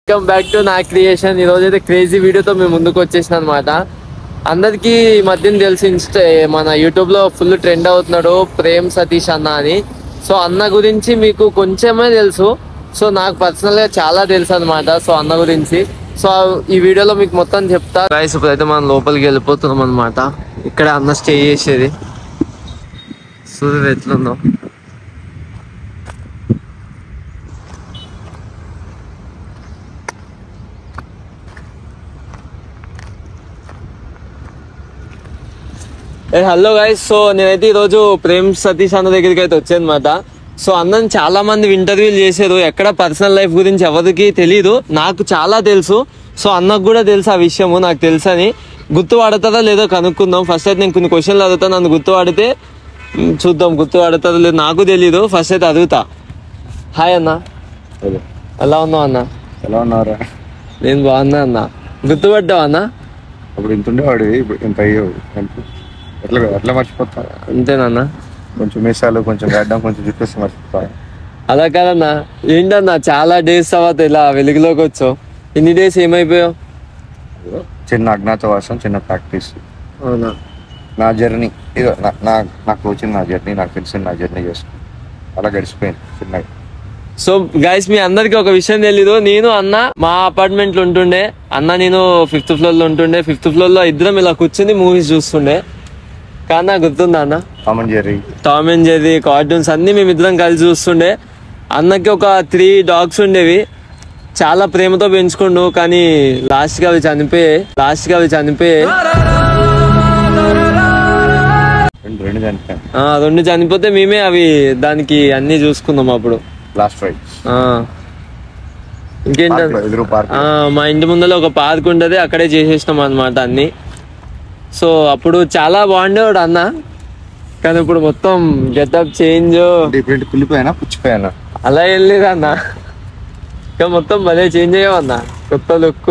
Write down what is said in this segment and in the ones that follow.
Welcome back to నా creation ఈ రోజు అయితే క్రేజీ వీడియోతో మేము ముందుకు వచ్చేసిన అనమాట అందరికి ఈ మధ్యన తెలిసి ఇన్స్టా మన యూట్యూబ్ లో ఫుల్ ట్రెండ్ అవుతున్నాడు ప్రేమ్ సతీష్ అన్న అని సో అన్న గురించి మీకు కొంచెమే తెలుసు సో నాకు పర్సనల్ గా చాలా తెలుసు అనమాట సో అన్న గురించి సో ఈ వీడియోలో మీకు మొత్తం చెప్తా గైస్ ఇప్పుడైతే మనం లోపలికి వెళ్ళిపోతున్నాం అనమాట ఇక్కడ అన్న స్టే చేసేది సూర్యుడు ఎట్లుందో ఏ హలో గైస్ సో నేనైతే ఈరోజు ప్రేమ్ సతీష్ అన్న దగ్గరికి అయితే వచ్చానమాట సో అన్నని చాలా మంది ఇంటర్వ్యూలు చేశారు ఎక్కడ పర్సనల్ లైఫ్ గురించి ఎవరికి తెలియదు నాకు చాలా తెలుసు సో అన్నకు కూడా తెలుసు ఆ విషయము నాకు తెలుసు అని గుర్తు పడుతుందో లేదో కనుక్కుందాం ఫస్ట్ అయితే నేను కొన్ని క్వశ్చన్లు అడుగుతాను నన్ను గుర్తు పడితే మ్, చూద్దాం గుర్తు పడుతుందో లేదో నాకు తెలీదు ఫస్ట్ అయితే అడుగుతా హాయ్ అన్న అదే. ఎలా ఉన్నావు అన్న ఎలా ఉన్నారా నేను బాగున్నా అన్న గుర్తుపడ్డావు అన్న అప్పుడు ఇంత ఉండేవాడు ఇప్పుడు ఇంత అయ్యావు ఎంత? ఎట్లా ఎట్లా మర్చిపోతా అంతేనన్నా కొంచెం మీసాలు కొంచెం గడ్డం కొంచెం జుట్టేసి మర్చిపోతా అలా కాదన్నా ఏంటన్నా చాలా డేస్ తర్వాత ఇలా వెలుగులోకి వచ్చావు ఇన్ని డేస్ ఏమైపోయావు ఏదో చిన్న అజ్ఞాతవాసం చిన్న ప్రాక్టీస్ అవునా నా జర్నీ ఇదో నా- నా నాకు వచ్చిన నా జర్నీ నాకు తెలిసిన నా జర్నీ చేసుకుని అలా గడిచిపోయింది చిన్నగా సో గైస్ మీ అందరికి ఒక విషయం తెలీదు నేను అన్న మా అపార్ట్మెంట్ లో ఉంటుండే అన్న నేను ఫిఫ్త్ ఫ్లోర్ లో ఉంటుండే ఫిఫ్త్ ఫ్లోర్ లో ఇద్దరం ఇలా కూర్చుని మూవీస్ చూస్తుండే కానీ నాకు గుర్తుందా అన్న common Jerry Tom and Jerry cartoons అన్ని మేము ఇద్దరం కలిసి చూస్తుండే అన్నకి ఒక త్రీ డాగ్స్ ఉండేవి చాలా ప్రేమతో పెంచుకుండు కానీ లాస్ట్ కి అవి చనిపోయాయి లాస్ట్ కి అవి చనిపోయాయి రెండు రెండు చనిపోయాను ఆ, రెండు చనిపోతే మేమే అవి దానికి అన్ని చూసుకున్నాం అప్పుడు లాస్ట్ రైడ్ ఆ. ఇంకేంటంటే ఎదురు పార్క్ ఆ, మా ఇంటి ముందర ఒక పార్క్ ఉంటది అక్కడే చేసేసినాం అనమాట అన్ని సో అప్పుడు చాలా బాగుండేవాడు అన్న కానీ ఇప్పుడు మొత్తం గెటప్ చేంజ్ ఇప్పుడు కుళ్ళిపోయానా పుచ్చిపోయానా అలా వెళ్ళలేదు అన్న ఇంకా మొత్తం భలే చేంజ్ అయ్యావన్న కొత్త లుక్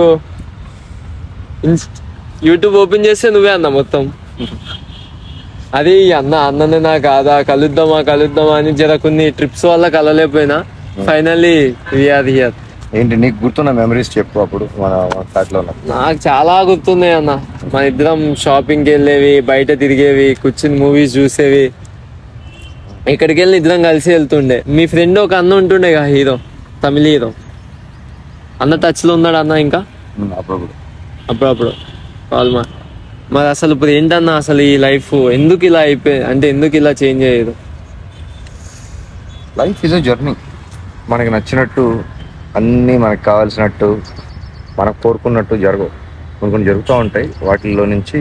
యూట్యూబ్ ఓపెన్ చేస్తే నువ్వే అన్న మొత్తం అది ఈ అన్న అన్ననే నా కాదా కలుద్దామా కలుద్దామా అని జర కొన్ని ట్రిప్స్ వల్ల కలలేకపోయినా ఫైనల్లీ విఆర్ హియర్ ఏంటి నీకు గుర్తున్న మెమరీస్ చెప్పు అప్పుడు మన ఫ్లాట్లో ఉన్న నాకు చాలా గుర్తున్నాయి అన్న మన ఇద్దరం షాపింగ్కి వెళ్ళేవి బయట తిరిగేవి కూర్చుని మూవీస్ చూసేవి ఇక్కడికి వెళ్ళి ఇద్దరం కలిసి వెళ్తుండే మీ ఫ్రెండ్ ఒక అన్న ఉంటుండే కదా హీరో తమిళ హీరో అన్న టచ్లో ఉన్నాడు అన్న ఇంకా ఉమ్, అప్పుడప్పుడు అప్పుడప్పుడు కాల్ మా మరి అసలు ఇప్పుడు ఏంటన్నా అసలు ఈ లైఫ్ ఎందుకు ఇలా అయిపోయి అంటే ఎందుకు ఇలా చేంజ్ అయ్యేది లైఫ్ ఈజ్ అ జర్నీ మనకి నచ్చినట్టు అన్నీ మనకు కావాల్సినట్టు మనకు కోరుకున్నట్టు జరగవు కొన్ని కొన్ని జరుగుతూ ఉంటాయి వాటిల్లో నుంచి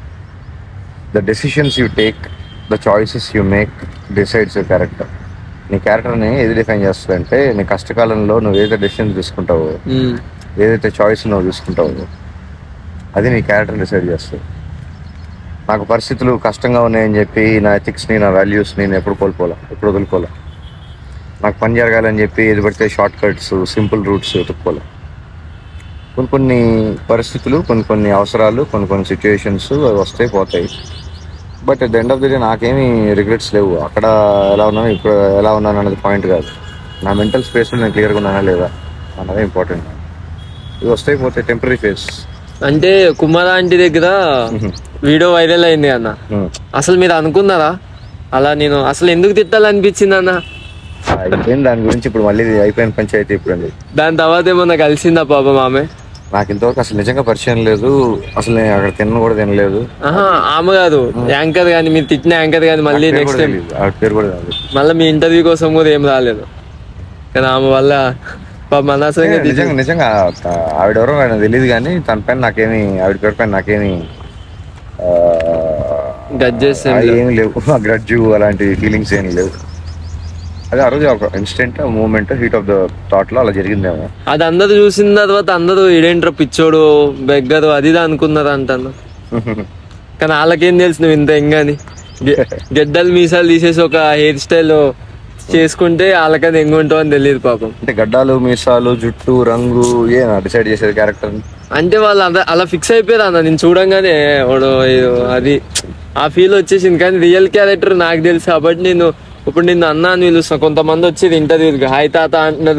the decisions you take the choices you make decides you character నీ క్యారెక్టర్ని ఏది డిఫైన్ చేస్తుంది అంటే నీ కష్టకాలంలో నువ్వు ఏదైతే డెసిషన్ తీసుకుంటావో ఉమ్, ఏదైతే చాయిస్ నువ్వు తీసుకుంటావో అది నీ క్యారెక్టర్ డిసైడ్ చేస్తుంది నాకు పరిస్థితులు కష్టంగా ఉన్నాయని చెప్పి నా ఎథిక్స్ని నా వాల్యూస్ని నేను ఎప్పుడు కోల్పోలే ఎప్పుడు వదులుకోలే నాకు పని జరగాలని చెప్పి ఏది పడితే షార్ట్ కట్స్ సింపుల్ రూట్స్ వెతుక్కోలే కొన్ని కొన్ని పరిస్థితులు కొన్ని కొన్ని అవసరాలు కొన్ని కొన్ని సిచ్యుయేషన్స్ అవి వస్తాయి పోతాయి but at the end of the day నాకేమీ రిగ్రెట్స్ లేవు అక్కడ ఎలా ఉన్నాను ఇప్పుడు ఎలా ఉన్నాను అనేది పాయింట్ కాదు నా మెంటల్ స్పేస్లో నేను క్లియర్గా ఉన్నానా లేదా అన్నదే ఇంపార్టెంట్ ఇవి వస్తాయి పోతాయి టెంపరీ ఫేస్ అంటే కుమార్ ఆంటీ దగ్గర వీడియో వైరల్ అయింది అన్న అసలు మీరు అనుకున్నారా అలా నేను అసలు ఎందుకు తిట్టాలనిపించింది అన్న అయిపోయింది దాని గురించి ఇప్పుడు మళ్ళీ ఇది అయిపోయిన పంచాయతీ ఇప్పుడు అండి దాని తర్వాత ఏమన్నా కలిసిందా పాపం ఆమె నాకు ఇంతవరకు అసలు నిజంగా పరిచయం లేదు అసలు నేను అక్కడ తిన్న కూడా తినలేదు ఆహా ఆమె కాదు యాంకర్ కానీ మీరు తిట్టిన యాంకర్ కానీ మళ్ళీ పేరు నెక్స్ట్ కూడా టైం తెలీదు. ఆవిడ పేరు కూడా తెలియదు మళ్ళీ మీ ఇంటర్వ్యూ కోసం కూడా ఏం రాలేదు కానీ ఆమె వల్ల పాపం అనవసరంగా తిట్టి- నిజంగా నిజంగా ఆ- ఆవిడెవరో నాకు తెలియదు కానీ తన పైన నాకేమి ఆవిడ పేరు పైన నాకేమి ఆ, Grudges ఏం ఆ లేవు. ఏమి లేవు గ్రడ్జు అలాంటి ఫీలింగ్స్ ఏమి లేవు అదే ఆ రోజు ఒక instant moment heat of the thought లో అలా జరిగిందేమో అది అందరూ చూసిన తర్వాత అందరూ ఇడేంట్రా పిచ్చోడు బెగ్గరు అది ఇది అనుకున్నారు అంటాను కానీ వాళ్ళకేం తెలుసు నువ్వు ఇంత ఎంగని గె- గెడ్డలు మీసాలు తీసేసి ఒక హెయిర్ స్టైల్ చేసుకుంటే వాళ్ళకది ఎంగ ఉంటావు అని తెలియదు పాపం అంటే గడ్డాలు మీసాలు జుట్టు రంగు ఏ డిసైడ్ చేసేది క్యారెక్టర్ అంటే వాళ్ళు అద- అలా ఫిక్స్ అయిపోయారు అన్న నేను చూడంగానే వాడు ఏదో అది ఆ ఫీల్ వచ్చేసింది కానీ రియల్ క్యారెక్టర్ నాకు తెలుసు కాబట్టి నేను ఇప్పుడు నిన్ను అన్న అని పిలుస్తున్నా కొంతమంది వచ్చేది ఇంటర్వ్యూకి హాయ్ తాత అంటున్నారు నా-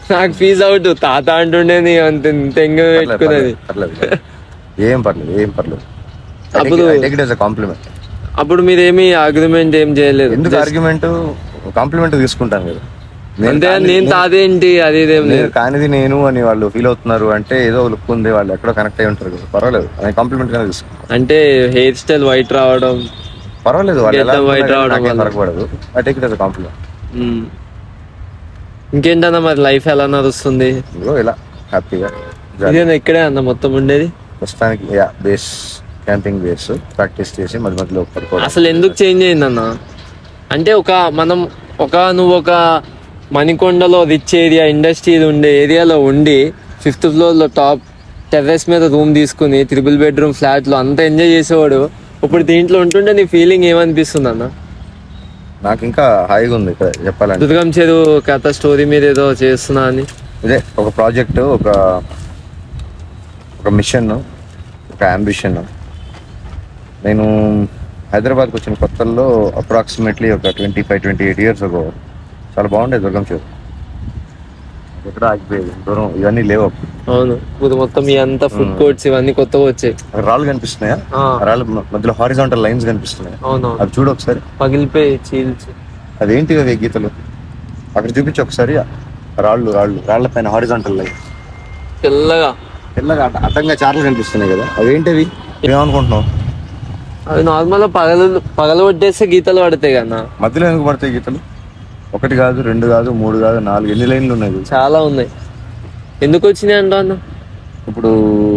నాకు ఫీజ్ అవుట్ తాత అంటుండే నీ అంత తెంగ పెట్టుకున్నది పర్లేదు, పర్లేదు. ఏం పర్లేదు ఏం పర్లేదు అప్పుడు- కాంప్లిమెంట్ అప్పుడు మీరేమి అగ్రిమెంట్ ఏం చేయలేదు ఎందుకు ఆర్గ్యుమెంట్ కాంప్లిమెంట్ తీసుకుంటాను కదా నేను అంతే కానిది- నేను తాతే ఏంటి అది ఇదేం నేను లేదు కానిది నేను అని వాళ్ళు ఫీల్ అవుతున్నారు అంటే ఏదో లుక్ ఉంది వాళ్ళు ఎక్కడో కనెక్ట్ అయి ఉంటారు కదా పర్వాలేదు నేను కాంప్లిమెంట్ గానే తీసుకుంటాను అంటే హెయిర్ స్టైల్ వైట్ రావడం పర్వాలేదు వాళ్ళు ఎలా Get the white అనుకున్నా రావడం నాకేం వల్ల. ఫరక పడదు ఐ టేక్ ఇట్ కాంప్లిమెంట్ మ్మ్. ఇంకేంటన్నా మరి లైఫ్ ఎలా నడుస్తుంది ఇదిగో ఇలా హ్యాపీగా ఇదేనా ఇక్కడే అన్న మొత్తం ఉండేది ప్రస్తుతానికి yeah base camping base practice చేసి మధ్య మధ్యలో పడుకోవడం అసలు ఎందుకు చేంజ్ అయిందన్న అంటే ఒక మనం ఒక నువ్వు ఒక మణికొండలో రిచ్ ఏరియా ఇండస్ట్రీ ఉండే ఏరియాలో ఉండి ఫిఫ్త్ ఫ్లోర్లో టాప్ టెర్రస్ మీద రూమ్ తీసుకుని త్రిబుల్ బెడ్రూమ్ ఫ్లాట్లో అంతా ఎంజాయ్ చేసేవాడు ఇప్పుడు దీంట్లో ఉంటుంటే నీ ఫీలింగ్ ఏమనిపిస్తుంది అన్న నాకు ఇంకా హాయిగా ఉంది ఇక్కడ చెప్పాలంటే దుర్గం చెరువు కథ స్టోరీ మీద ఏదో చేస్తున్నా అని ఇదే ఒక ప్రాజెక్ట్ ఒక ఒక మిషన్ ఒక అంబిషన్ నేను హైదరాబాద్కి వచ్చిన కొత్తల్లో అప్రాక్సిమేట్లీ ఒక twenty five twenty eight years ago చాలా బాగుండేది దుర్గం చెరువు ఎక్కడ ఆగిపోయేది దూరం ఇవన్నీ లేవు అప్పుడు. అవును ఇప్పుడు మొత్తం ఈ అంతా ఫుడ్ కోర్ట్స్ ఇవన్నీ కొత్తగా వచ్చాయి అక్కడ రాళ్ళు కనిపిస్తున్నాయా ఆ, ఆ రాళ్ళ మ- మధ్యలో హారిజాంటల్ లైన్స్ కనిపిస్తున్నాయి అవును అవి చూడు ఒకసారి పగిలిపోయి చీల్చి అదేంటి అవి గీతలు అక్కడ చూపించి ఒకసారి రాళ్ళు రాళ్ళు రాళ్ల పైన హారిజాంటల్ లైన్ తెల్లగా తెల్లగా అడ్డ- అడ్డంగా చార్లు కనిపిస్తున్నాయి కదా అవేంటివి ఏమనుకుంటున్నావు అవి నార్మల్ గా పగల పగల కొట్టేస్తే గీతలు పడతాయి కదా మధ్యలో ఎందుకు పడతాయి గీతలు ఒకటి కాదు రెండు కాదు మూడు కాదు నాలుగు ఎన్ని లైన్లు ఉన్నాయి చూడు. చాలా ఉన్నాయి ఎందుకు వచ్చినాయి అంటా అన్న ఇప్పుడు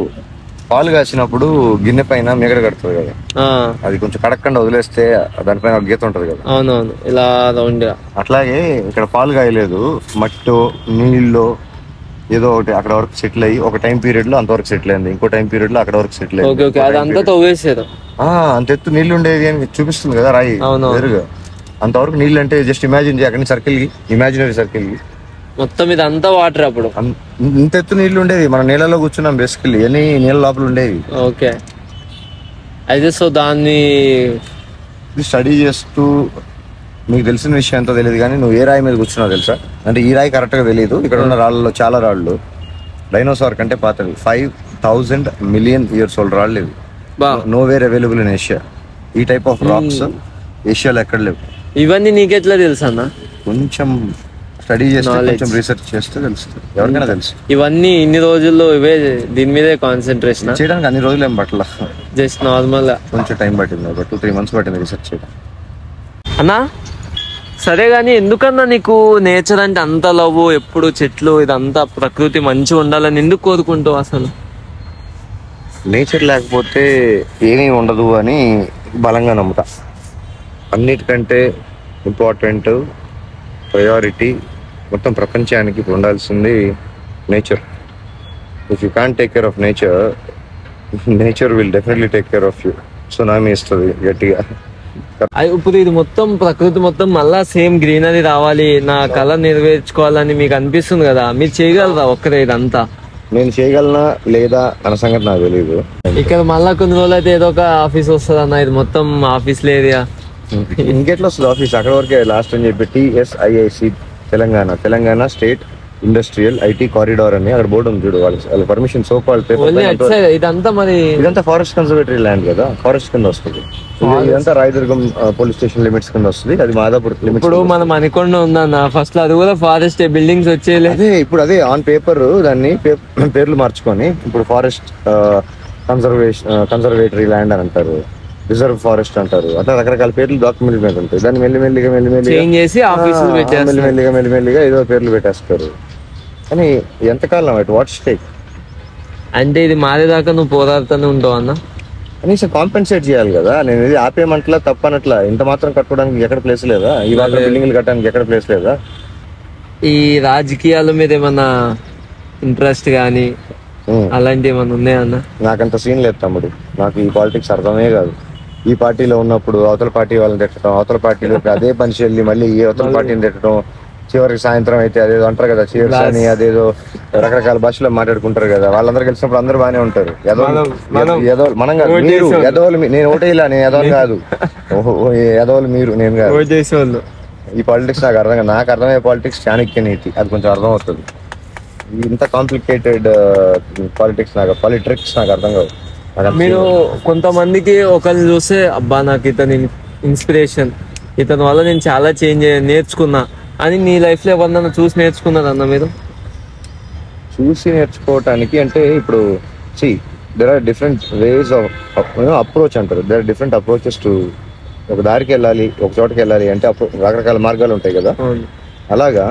పాలు కాసినప్పుడు గిన్నె పైన మిగడ కడుతుంది కదా ఆ, అది కొంచెం కడక్కండా వదిలేస్తే దానిపైన ఒక గీత ఉంటుంది కదా అవునవును ఇలా రౌండ్ గా అట్లాగే ఇక్కడ పాలు కాయలేదు మట్టో నీళ్ళు ఏదో ఒకటి అక్కడ వరకు సెటిల్ అయ్యి ఒక టైం పీరియడ్ లో అంతవరకు సెటిల్ అయింది ఇంకో టైం పీరియడ్ లో అక్కడ వరకు సెటిల్ ఓకే అయింది ఓకే అదంతా తవ్వేసారు ఆ, అంత ఎత్తు నీళ్లు ఉండేది అని చూపిస్తుంది కదా రాయి అవునవును. వేరుగా అంతవరకు నీళ్ళు అంటే జస్ట్ ఇమాజిన్ చేయ అక్కడి సర్కిల్ కి ఇమాజినరీ సర్కిల్ కి మొత్తం ఇదంతా వాటర్ అప్పుడు అం- ఇంత ఎత్తు నీళ్లు ఉండేది మన నీళ్ళలో కూర్చున్నాం బేసికల్లీ అన్ని నీళ్ళ లోపల ఉండేవి ఓకే అయితే సో దాన్ని ఇది స్టడీ చేస్తూ మీకు తెలిసిన విషయం ఎంతో తెలియదు కానీ నువ్వు ఏ రాయి మీద కూర్చున్నావు తెలుసా అంటే ఈ రాయి కరెక్ట్ గా తెలియదు ఇక్కడ ఉన్న రాళ్ళలో చాలా రాళ్ళు డైనోసార్ కంటే పాతవి five thousand million years old రాళ్ళు ఇవి బా nowhere available in Asia ఈ టైప్ ఆఫ్ రాక్స్ ఏషియాలో ఎక్కడ లేవు ఇవన్నీ నీకెట్లా తెలుసు అన్న కొంచెం స్టడీ చేస్తే Knowledge. కొంచెం రీసెర్చ్ చేస్తే తెలుస్తుంది ఎవరికైనా తెలుసు ఇవన్నీ ఇన్ని రోజుల్లో ఇవే దీని మీదే కాన్సన్ట్రేషన్ చేయడానికి అన్ని రోజులు ఏం పట్ల జస్ట్ నార్మల్ గా కొంచెం టైం పట్టింది ఒక టూ త్రీ మంత్స్ పట్టింది రీసెర్చ్ చేయడం అన్నా సరే గాని ఎందుకన్నా నీకు నేచర్ అంటే అంత లవ్ ఎప్పుడు చెట్లు ఇదంతా ప్రకృతి మంచిగా ఉండాలని ఎందుకు కోరుకుంటావు అసలు నేచర్ లేకపోతే ఏమీ ఉండదు అని బలంగా నమ్ముతా అన్నిటికంటే ఇంపార్టెంట్ ప్రయారిటీ మొత్తం ప్రపంచానికి ఇప్పుడు ఉండాల్సింది nature if you can take care of nature nature will definitely take care of you tsunami ఇస్తుంది గట్టిగా అది ఇప్పుడు ఇది మొత్తం ప్రకృతి మొత్తం మళ్ళా సేమ్ గ్రీనరీ రావాలి నా కళ నెరవేర్చుకోవాలని మీకు అనిపిస్తుంది కదా మీరు చేయగలరా ఒక్కరే ఇదంతా నేను చేయగలనా లేదా అన్న సంగతి నాకు తెలియదు ఇక్కడ మళ్ళా కొన్ని రోజులు అయితే ఏదో ఒక ఆఫీస్ వస్తుంది అన్న ఇది మొత్తం ఆఫీస్ ఏరియా ఇంకెట్లా వస్తుంది ఆఫీస్ అక్కడ వరకే లాస్ట్ అని చెప్పి TSIIC Telangana Telangana state industrial IT corridor అని అక్కడ బోర్డు ఉంది చూడు వాళ్ళ వాళ్ళ permission so call only at side ఇదంతా మరి ఇదంతా ఫారెస్ట్ కన్సర్వేటరీ ల్యాండ్ కదా ఫారెస్ట్ కింద వస్తుంది ఇది- ఇదంతా రాయదుర్గం పోలీస్ స్టేషన్ లిమిట్స్ కింద వస్తుంది అది మాదాపూర్ లిమిట్స్ ఇప్పుడు మనం అనుకుండా ఉందన్న ఫస్ట్ లో అది కూడా ఫారెస్ట్ బిల్డింగ్స్ వచ్చేలే అదే ఇప్పుడు అదే ఆన్ పేపర్ దాన్ని పే- పేర్లు మార్చుకొని ఇప్పుడు ఫారెస్ట్ కన్సర్వేషన్ కన్సర్వేటరీ ల్యాండ్ అని అంటారు రిజర్వ్ ఫారెస్ట్ అంటారు అట్లా రకరకాల పేర్లు డాక్యుమెంట్ మీద ఉంటాయి దాన్ని మెల్లి మెల్లిగా మెల్లి మెల్లిగా చేంజ్ చేసి ఆఫీసులు పెట్టేస్తారు మెల్లిమెల్లిగా మెల్లిమెల్లిగా ఏదో పేర్లు పెట్టేస్తారు కానీ ఎంతకాలం అటు వాట్ స్టేక్ అంటే ఇది మారేదాకా నువ్వు పోరాడుతూనే ఉంటావు అన్న కనీసం కాంపెన్సేట్ చేయాలి కదా నేను ఇది ఆపేయమంటలా తప్పనట్లా ఇంత మాత్రం కట్టుకోవడానికి ఎక్కడ ప్లేస్ లేదా ఈ మాత్రం బిల్డింగ్లు కట్టడానికి ఎక్కడ ప్లేస్ లేదా ఈ రాజకీయాల మీద ఏమన్నా ఇంట్రెస్ట్ కానీ ఉం. అలాంటివి ఏమన్నా ఉన్నాయా అన్న నాకంత సీన్ లేదు తమ్ముడు నాకు ఈ పాలిటిక్స్ అర్థమే కాదు ఈ పార్టీలో ఉన్నప్పుడు అవతల పార్టీ వాళ్ళని తిట్టడం అవతల పార్టీలోకి అదే పని వెళ్ళి మళ్ళీ ఈ అవతల పార్టీని తిట్టడం చివరికి సాయంత్రం అయితే అదేదో అంటారు కదా చీర్స్ అని అదేదో రకరకాల భాషలో మాట్లాడుకుంటారు కదా వాళ్ళందరూ కలిసినప్పుడు అందరూ బాగానే ఉంటారు ఎదవలు మనం- ఎదవలు మనం కాదు ఓటు మీరు వేసేవాళ్ళు. ఎదవలు మీ- నేను ఓటేలా నేను ఎదవలు కాదు ఓహో, ఓ, ఏ ఎదవలు మీరు నేను కాదు చేసేవాళ్ళు ఈ పాలిటిక్స్ నాకు అర్థం కాదు నాకు అర్థమయ్యే పాలిటిక్స్ చాణక్య నీతి అది కొంచెం అర్థం అవుతుంది ఇంత కాంప్లికేటెడ్ పాలిటిక్స్ నాకు పాలిట్రిక్స్ నాకు అర్థం కావు నాకు అంత మీరు కొంతమందికి ఒకరిని చూస్తే అబ్బా నాకు ఇతని ఇన్స్పిరేషన్ ఇతని వల్ల నేను చాలా చేంజ్ నేర్చుకున్నా అని నీ లైఫ్ లో ఎవరినైనా చూసి నేర్చుకున్నారు అన్న మీరు చూసి నేర్చుకోవటానికి అంటే ఇప్పుడు see there are different ways of approach అంటారు there are different approaches to ఒక దారికి వెళ్ళాలి ఒక చోటకి వెళ్ళాలి అంటే appro- రకరకాల మార్గాలు ఉంటాయి కదా అవును అలాగా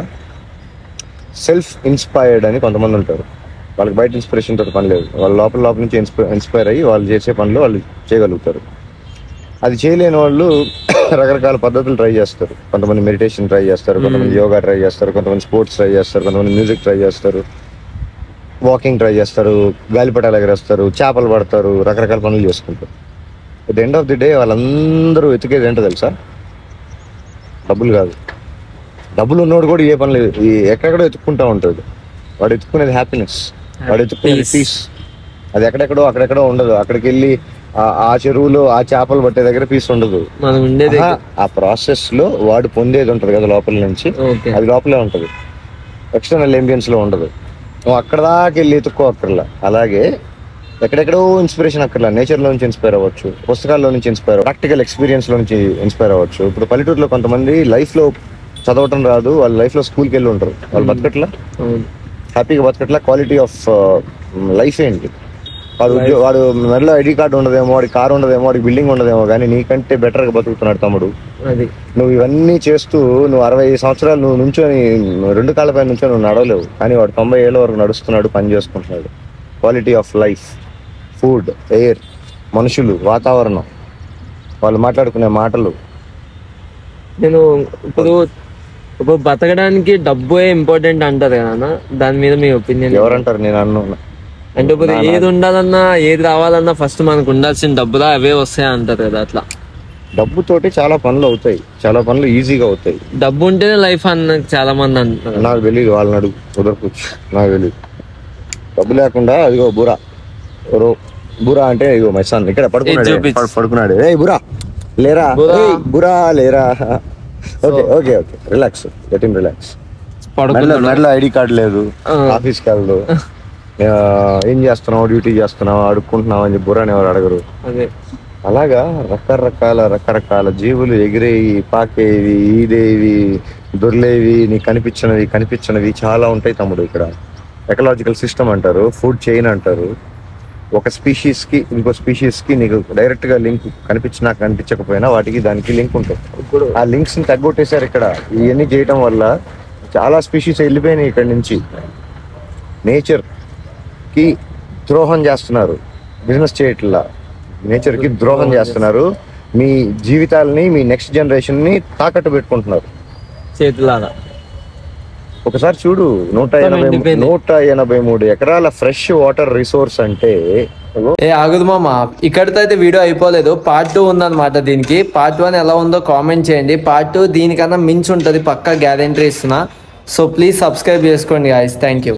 సెల్ఫ్ ఇన్స్పైర్డ్ అని కొంతమంది ఉంటారు వాళ్ళకి బయట ఇన్స్పిరేషన్ తోటి పని లేదు వాళ్ళ లోపల లోపల నుంచి ఇన్స్పైర్ ఇన్స్పైర్ అయ్యి వాళ్ళు చేసే పనులు వాళ్ళు చేయగలుగుతారు అది చేయలేని వాళ్ళు రకరకాల పద్ధతులు ట్రై చేస్తారు కొంతమంది మెడిటేషన్ ట్రై చేస్తారు కొంతమంది యోగా ట్రై చేస్తారు కొంతమంది స్పోర్ట్స్ ట్రై చేస్తారు కొంతమంది మ్యూజిక్ ట్రై చేస్తారు వాకింగ్ ట్రై చేస్తారు గాలిపటాలు ఎగరేస్తారు చేపలు పడతారు రకరకాల పనులు చేసుకుంటారు at end of the day వాళ్ళందరూ వెతికేది ఏంటో తెలుసా డబ్బులు కాదు డబ్బులు ఉన్నోడు కూడా ఏ పని లేదు ఈ ఎక్కడెక్కడో ఎత్తుక్కుంటా ఉంటుంది వాడు ఎత్తుకునేది హ్యాపీనెస్ వాడు ఎత్తుకునేది Peace. పీస్ అది ఎక్కడెక్కడో అక్కడెక్కడో ఉండదు అక్కడికి వెళ్ళి ఆ- ఆ చెరువులో ఆ చేపలు పట్టే దగ్గర పీస్ ఉండదు మనం ఉండేది ఆహా, ఆ ప్రాసెస్ లో వాడు పొందేది ఉంటది కదా లోపల నుంచి ఓకే అది లోపలే ఉంటది ఎక్స్టర్నల్ ఎంబియన్స్ లో ఉండదు నువ్వు అక్కడ దాకా వెళ్ళి ఎత్తుక్కో అక్కర్లా అలాగే ఎక్కడెక్కడో ఇన్స్పిరేషన్ అక్కర్లా నేచర్ లో నుంచి ఇన్స్పైర్ అవ్వచ్చు పుస్తకాల్లో నుంచి ఇన్స్పైర్ ప్రాక్టికల్ ఎక్స్పీరియన్స్ లో నుంచి ఇన్స్పైర్ అవ్వచ్చు ఇప్పుడు పల్లెటూరులో కొంతమంది లైఫ్ లో చదవటం రాదు వాళ్ళ లైఫ్ లో స్కూల్కి వెళ్ళి ఉంటారు వాళ్ళు బతకట్లా అవును హ్యాపీగా బతకట్లా క్వాలిటీ ఆఫ్ లైఫ్ ఏంటి వాడు ఉద్యో- వాడు మెడలో ఐడి కార్డు ఉండదేమో వాడి కారు ఉండదేమో వాడికి బిల్డింగ్ ఉండదేమో కానీ నీకంటే better గా బతుకుతున్నాడు తమ్ముడు అది నువ్వు ఇవన్నీ చేస్తూ నువ్వు అరవై సంవత్సరాలు నువ్వు నుంచొని రెండు కాళ్ళపై నుంచొని నువ్వు నడవలేవు కానీ వాడు తొంభై ఏళ్ళ వరకు నడుస్తున్నాడు పని చేసుకుంటున్నాడు quality of life food air మనుషులు వాతావరణం వాళ్ళు మాట్లాడుకునే మాటలు నేను ఇప్పుడు ఇప్పుడు బతకడానికి డబ్బే ఇంపార్టెంట్ అంటారు కదా అన్న దాని మీద మీ ఒపీనియన్ ఎవరంటారు నేను అన్ను అంటే ఇప్పుడు ఏది ఉండాలన్నా ఏది రావాలన్నా ఫస్ట్ మనకు ఉండాల్సిన డబ్బులా అవే వస్తాయి అంటారు కదా అట్లా డబ్బుతోటి చాలా పనులు అవుతాయి చాలా పనులు ఈజీగా అవుతాయి డబ్బు ఉంటేనే లైఫ్ అన్న చాలా మంది అంటారు నాకు తెలియదు వాళ్ళని అడుగు కుదరకూర్చు నాకు తెలియదు డబ్బు లేకుండా అదిగో బురా రో బురా అంటే ఇగో మై సన్ ఇక్కడ పడుకున్నాడు చూపించు. పడు- పడుకున్నాడు ఏ బురా లేరా బురా. ఏయ్, బురా లేరా okay okay okay relax get in relax మెడలో పడుకున్నాడు మెడలో ఐడి కార్డ్ లేదు ఆ. ఆఫీస్కి వెళ్ళదు ఆ, ఏం చేస్తున్నావు డ్యూటీ చేస్తున్నావు అడుక్కుంటున్నావు అని చెప్పి బురాని ఎవరు అడగరు అదే అలాగా రకరకాల రకరకాల జీవులు ఎగిరేవి పాకేవి ఈదేవి దొర్లేవి నీకు కనిపించినవి కనిపించినవి చాలా ఉంటాయి తమ్ముడు ఇక్కడ ఎకలాజికల్ సిస్టమ్ అంటారు ఫుడ్ చైన్ అంటారు ఒక స్పీషీస్ కి ఇంకో స్పీషీస్ కి నీకు డైరెక్ట్ గా లింక్ కనిపించినా కనిపించకపోయినా వాటికి దానికి లింక్ ఉంటుంది ఇప్పుడు ఆ లింక్స్ ని తగ్గొట్టేశారు ఇక్కడ ఇవన్నీ చేయటం వల్ల చాలా స్పీషీస్ వెళ్ళిపోయినాయి ఇక్కడ నుంచి నేచర్ కి ద్రోహం చేస్తున్నారు బిజినెస్ చేయట్లా నేచర్ కి ద్రోహం చేస్తున్నారు మీ జీవితాలని మీ నెక్స్ట్ జనరేషన్ ని తాకట్టు పెట్టుకుంటున్నారు చేతులాగా ఒకసారి చూడు నూట ఎనభై ఎండిపోయింది. నూట ఎనభై మూడు ఎకరాల ఫ్రెష్ వాటర్ రిసోర్స్ అంటే ఏ ఆగుదు మామ ఇక్కడితో అయితే వీడియో అయిపోలేదు పార్ట్ టూ ఉందన్నమాట దీనికి పార్ట్ వన్ ఎలా ఉందో కామెంట్ చేయండి పార్ట్ టూ దీనికన్నా మించి ఉంటుంది పక్కా గ్యారెంటీ ఇస్తున్నా సో ప్లీజ్ సబ్స్క్రైబ్ చేసుకోండి గాయస్ థ్యాంక్ యూ